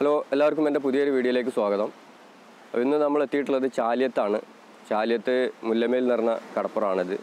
hello എല്ലാവർക്കും എൻ്റെ പുതിയൊരു വീഡിയോയിലേക്ക് സ്വാഗതം അപ്പോൾ ഇന്ന് നമ്മൾ എത്തിയിട്ടുള്ളത് ചാലിയത്താണ് ചാലിയത്ത് മുല്ലമേൽ എന്ന് പറഞ്ഞ കടപ്പുറമാണിത്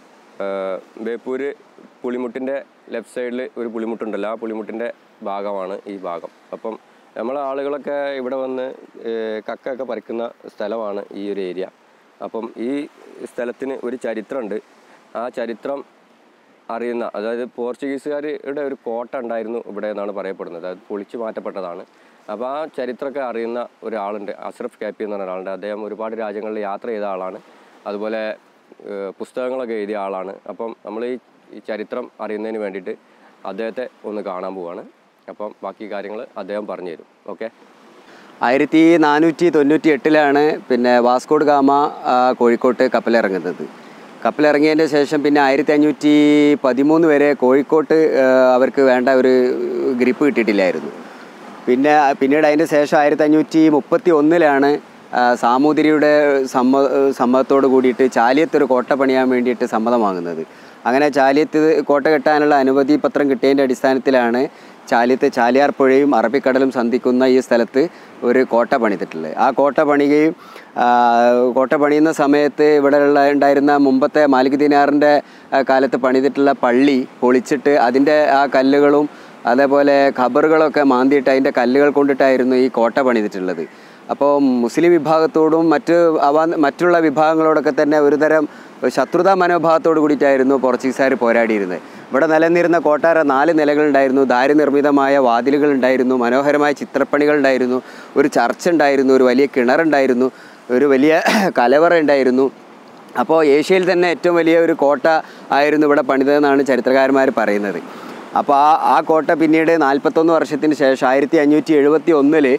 ആഹ് ബേപ്പൂര് പുളിമുട്ടിൻ്റെ ലെഫ്റ്റ് സൈഡിൽ ഒരു പുളിമുട്ടുണ്ടല്ലോ ആ പുളിമുട്ടിൻ്റെ ഭാഗമാണ് ഈ ഭാഗം അപ്പം നമ്മളെ ആളുകളൊക്കെ ഇവിടെ വന്ന് ഏഹ് കക്കയൊക്കെ പറിക്കുന്ന സ്ഥലമാണ് ഈ ഒരു ഏരിയ അപ്പം ഈ സ്ഥലത്തിന് ഒരു ചരിത്രമുണ്ട് ആ ചരിത്രം അറിയുന്ന അതായത് പോർച്ചുഗീസുകാരുടെ ഒരു കോട്ട ഉണ്ടായിരുന്നു ഇവിടെ എന്നാണ് പറയപ്പെടുന്നത് അത് പൊളിച്ചു മാറ്റപ്പെട്ടതാണ് അപ്പോൾ ആ ചരിത്രമൊക്കെ അറിയുന്ന ഒരാളുണ്ട് അഷ്റഫ് കാപ്പി എന്ന് പറഞ്ഞ ഒരാളുണ്ട് അദ്ദേഹം ഒരുപാട് രാജ്യങ്ങളിൽ യാത്ര ചെയ്ത ആളാണ് അതുപോലെ ഏഹ്, പുസ്തകങ്ങളൊക്കെ എഴുതിയ ആളാണ് അപ്പം നമ്മൾ ഈ ഈ ചരിത്രം അറിയുന്നതിന് വേണ്ടിയിട്ട് അദ്ദേഹത്തെ ഒന്ന് കാണാൻ പോവാണ് അപ്പം ബാക്കി കാര്യങ്ങൾ അദ്ദേഹം പറഞ്ഞു തരും ഓക്കെ ആയിരത്തി നാനൂറ്റി തൊണ്ണൂറ്റി എട്ടിലാണ് പിന്നെ വാസ്കോഡ് ഗാമ ആ, കോഴിക്കോട്ട് കപ്പലിറങ്ങുന്നത് കപ്പലിറങ്ങിയതിൻ്റെ ശേഷം പിന്നെ ആയിരത്തി അഞ്ഞൂറ്റി പതിമൂന്ന് വരെ കോഴിക്കോട്ട് ആ, അവർക്ക് വേണ്ട ഒരു ഗ്രിപ്പ് കിട്ടിയിട്ടില്ലായിരുന്നു പിന്നെ പിന്നീട് അതിൻ്റെ ശേഷം ആയിരത്തി അഞ്ഞൂറ്റി മുപ്പത്തി ഒന്നിലാണ് സാമൂതിരിയുടെ സമ്മ സമ്മതത്തോട് കൂടിയിട്ട് ചാലിയത്തൊരു കോട്ട പണിയാൻ വേണ്ടിയിട്ട് സമ്മതം വാങ്ങുന്നത് അങ്ങനെ ചാലിയത്ത് കോട്ട കെട്ടാനുള്ള അനുമതി പത്രം കിട്ടിയതിൻ്റെ അടിസ്ഥാനത്തിലാണ് ചാലിയത്ത് ചാലിയാർ പുഴയും അറബിക്കടലും സന്ധിക്കുന്ന ഈ സ്ഥലത്ത് ഒരു കോട്ട പണിതിട്ടുള്ളത് ആ കോട്ട പണിയുകയും ആ, കോട്ട പണിയുന്ന സമയത്ത് ഇവിടെ ഉള്ള ഉണ്ടായിരുന്ന മുമ്പത്തെ മാലിക് ദിനാറിൻ്റെ ആ, കാലത്ത് പണിതിട്ടുള്ള പള്ളി പൊളിച്ചിട്ട് അതിൻ്റെ ആ കല്ലുകളും അതേപോലെ ഖബറുകളൊക്കെ മാന്തിയിട്ട് അതിൻ്റെ കല്ലുകൾ കൊണ്ടിട്ടായിരുന്നു ഈ കോട്ട പണിതിട്ടുള്ളത് അപ്പോൾ മുസ്ലിം വിഭാഗത്തോടും മറ്റ് അവ മറ്റുള്ള വിഭാഗങ്ങളോടൊക്കെ തന്നെ ഒരുതരം ശത്രുതാ മനോഭാവത്തോട് കൂടിയിട്ടായിരുന്നു പോർച്ചുഗീസുകാർ പോരാടിയിരുന്നത് ഇവിടെ നിലനിന്നിരുന്ന കൊട്ടാര നാല് നിലകളുണ്ടായിരുന്നു ദാരിനിർമ്മിതമായ വാതിലുകൾ ഉണ്ടായിരുന്നു മനോഹരമായ ചിത്രപ്പണികൾ ഉണ്ടായിരുന്നു ഒരു ചർച്ച് ഉണ്ടായിരുന്നു ഒരു വലിയ കിണറുണ്ടായിരുന്നു ഒരു വലിയ കലവറ ഉണ്ടായിരുന്നു അപ്പോൾ ഏഷ്യയിൽ തന്നെ ഏറ്റവും വലിയ ഒരു കോട്ട ആയിരുന്നു ഇവിടെ പണിതതെന്നാണ് ചരിത്രകാരന്മാർ പറയുന്നത് അപ്പോൾ ആ ആ കോട്ട പിന്നീട് നാൽപ്പത്തൊന്ന് വർഷത്തിന് ശേഷം ആയിരത്തി അഞ്ഞൂറ്റി എഴുപത്തി ഒന്നിൽ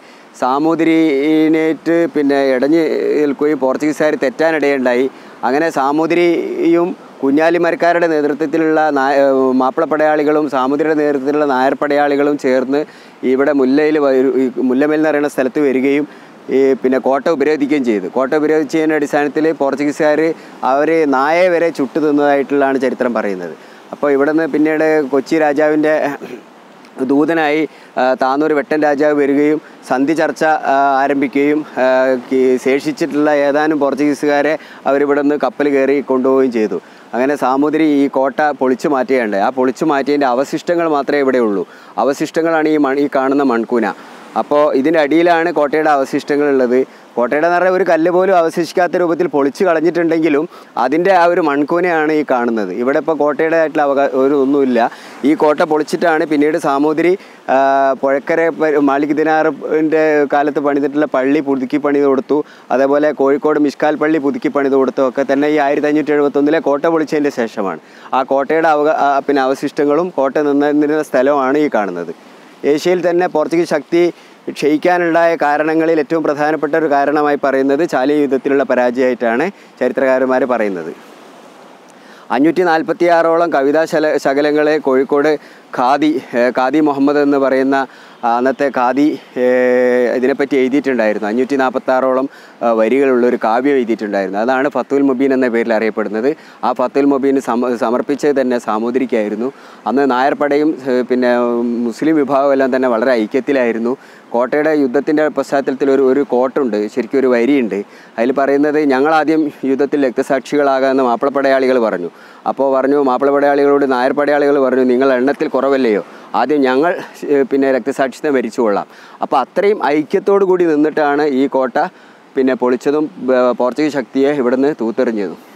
സാമൂതിരിനേറ്റ് പിന്നെ ഇടഞ്ഞ് നിൽക്കുകയും പോർച്ചുഗീസുകാർ തെറ്റാനിടയുണ്ടായി അങ്ങനെ സാമൂതിരിയും കുഞ്ഞാലിമരക്കാരുടെ നേതൃത്വത്തിലുള്ള നായ ഏഹ് മാപ്പിളപ്പടയാളികളും സാമൂതിരിയുടെ നേതൃത്വത്തിലുള്ള നായർ പടയാളികളും ചേർന്ന് ഇവിടെ മുല്ലയിൽ വരു- ഈ മുല്ലമേൽ എന്ന് പറയുന്ന സ്ഥലത്ത് വരികയും ഈ പിന്നെ കോട്ട ഉപരോധിക്കുകയും ചെയ്തു കോട്ട ഉപരോധിച്ചതിൻ്റെ അടിസ്ഥാനത്തിൽ പോർച്ചുഗീസുകാർ അവർ നായെ വരെ ചുട്ടു തിന്നതായിട്ടുള്ളതാണ് ചരിത്രം പറയുന്നത് അപ്പോൾ ഇവിടെ നിന്ന് പിന്നീട് കൊച്ചി രാജാവിൻ്റെ ദൂതനായി ആ, താന്നൂർ വെട്ടൻ രാജാവ് വരികയും സന്ധി ചർച്ച ആ, ആരംഭിക്കുകയും ആ, കി- ശേഷിച്ചിട്ടുള്ള ഏതാനും പോർച്ചുഗീസുകാരെ അവരിവിടെ നിന്ന് കപ്പൽ കയറി കൊണ്ടുപോവുകയും ചെയ്തു അങ്ങനെ സാമൂതിരി ഈ കോട്ട പൊളിച്ചു മാറ്റുകയുണ്ടായി ആ പൊളിച്ചു മാറ്റിയതിൻ്റെ അവശിഷ്ടങ്ങൾ മാത്രമേ ഇവിടെ ഉള്ളൂ അവശിഷ്ടങ്ങളാണ് ഈ മൺ ഈ കാണുന്ന മൺകൂന അപ്പോൾ ഇതിൻ്റെ അടിയിലാണ് കോട്ടയുടെ അവശിഷ്ടങ്ങൾ ഉള്ളത് കോട്ടയുടെ എന്ന് പറഞ്ഞാൽ ഒരു കല്ല് പോലും അവശേഷിക്കാത്ത രൂപത്തിൽ പൊളിച്ചു കളഞ്ഞിട്ടുണ്ടെങ്കിലും അതിൻ്റെ ആ ഒരു മൺകൂനയാണ് ഈ കാണുന്നത് ഇവിടെ ഇപ്പോൾ കോട്ടയുടെ ആയിട്ടുള്ള അവകാ ഒരു ഒന്നുമില്ല ഈ കോട്ട പൊളിച്ചിട്ടാണ് പിന്നീട് സാമൂതിരി ആ, പുഴക്കര പ- മാലിക് ദിനാറിൻ്റെ കാലത്ത് പണിതിട്ടുള്ള പള്ളി പുതുക്കി പണിത് കൊടുത്തു അതേപോലെ കോഴിക്കോട് മിഷ്കാൽ പള്ളി പുതുക്കി പണിത് കൊടുത്തു ഒക്കെ തന്നെ ഈ ആയിരത്തി അഞ്ഞൂറ്റി എഴുപത്തൊന്നിലെ കോട്ട പൊളിച്ചതിൻ്റെ ശേഷമാണ് ആ കോട്ടയുടെ അവക ആ, പിന്നെ അവശിഷ്ടങ്ങളും കോട്ട നിന്നിരുന്ന സ്ഥലവുമാണ് ഈ കാണുന്നത് ഏഷ്യയിൽ തന്നെ പോർച്ചുഗീസ് ശക്തി ക്ഷയിക്കാനുണ്ടായ കാരണങ്ങളിൽ ഏറ്റവും പ്രധാനപ്പെട്ട ഒരു കാരണമായി പറയുന്നത് ചാലിയ യുദ്ധത്തിലുള്ള പരാജയമായിട്ടാണ് ചരിത്രകാരന്മാർ പറയുന്നത് അഞ്ഞൂറ്റി നാൽപ്പത്തി ആറോളം കവിതാ ശല ശകലങ്ങളെ കോഴിക്കോട് ഖാദി ഏഹ് ഖാദി മുഹമ്മദ് എന്ന് പറയുന്ന ആ, അന്നത്തെ ഖാദി ഏഹ് ഇതിനെപ്പറ്റി എഴുതിയിട്ടുണ്ടായിരുന്നു അഞ്ഞൂറ്റി നാൽപ്പത്തി ആറോളം വരികളുള്ള ഒരു കാവ്യം എഴുതിയിട്ടുണ്ടായിരുന്നു അതാണ് ഫത്തുൽ മുബീൻ എന്ന പേരിൽ അറിയപ്പെടുന്നത് ആ ഫത്തുൽ മുബീൻ സമ സമർപ്പിച്ചത് തന്നെ സാമൂതിരിക്കായിരുന്നു അന്ന് നായർപ്പടയും ഏഹ് പിന്നെ മുസ്ലിം വിഭാഗം എല്ലാം തന്നെ വളരെ ഐക്യത്തിലായിരുന്നു കോട്ടയുടെ യുദ്ധത്തിൻ്റെ പശ്ചാത്തലത്തിൽ ഒരു ഒരു കോട്ടുണ്ട് ശരിക്കും ഒരു വരിയുണ്ട് അതിൽ പറയുന്നത് ഞങ്ങളാദ്യം യുദ്ധത്തിൽ രക്തസാക്ഷികളാകാമെന്ന് മാപ്പിളപ്പടയാളികൾ പറഞ്ഞു അപ്പോൾ പറഞ്ഞു മാപ്പിളപ്പടയാളികളോട് നായർ പടയാളികൾ പറഞ്ഞു നിങ്ങൾ എണ്ണത്തിൽ കുറവല്ലയോ ആദ്യം ഞങ്ങൾ ഏഹ് പിന്നെ രക്തസാക്ഷിത്വം മരിച്ചു കൊള്ളാം അപ്പോൾ അത്രയും ഐക്യത്തോടു കൂടി നിന്നിട്ടാണ് ഈ കോട്ട പിന്നെ പൊളിച്ചതും ഏഹ് പോർച്ചുഗീസ് ശക്തിയെ ഇവിടുന്ന് തൂത്തെറിഞ്ഞതും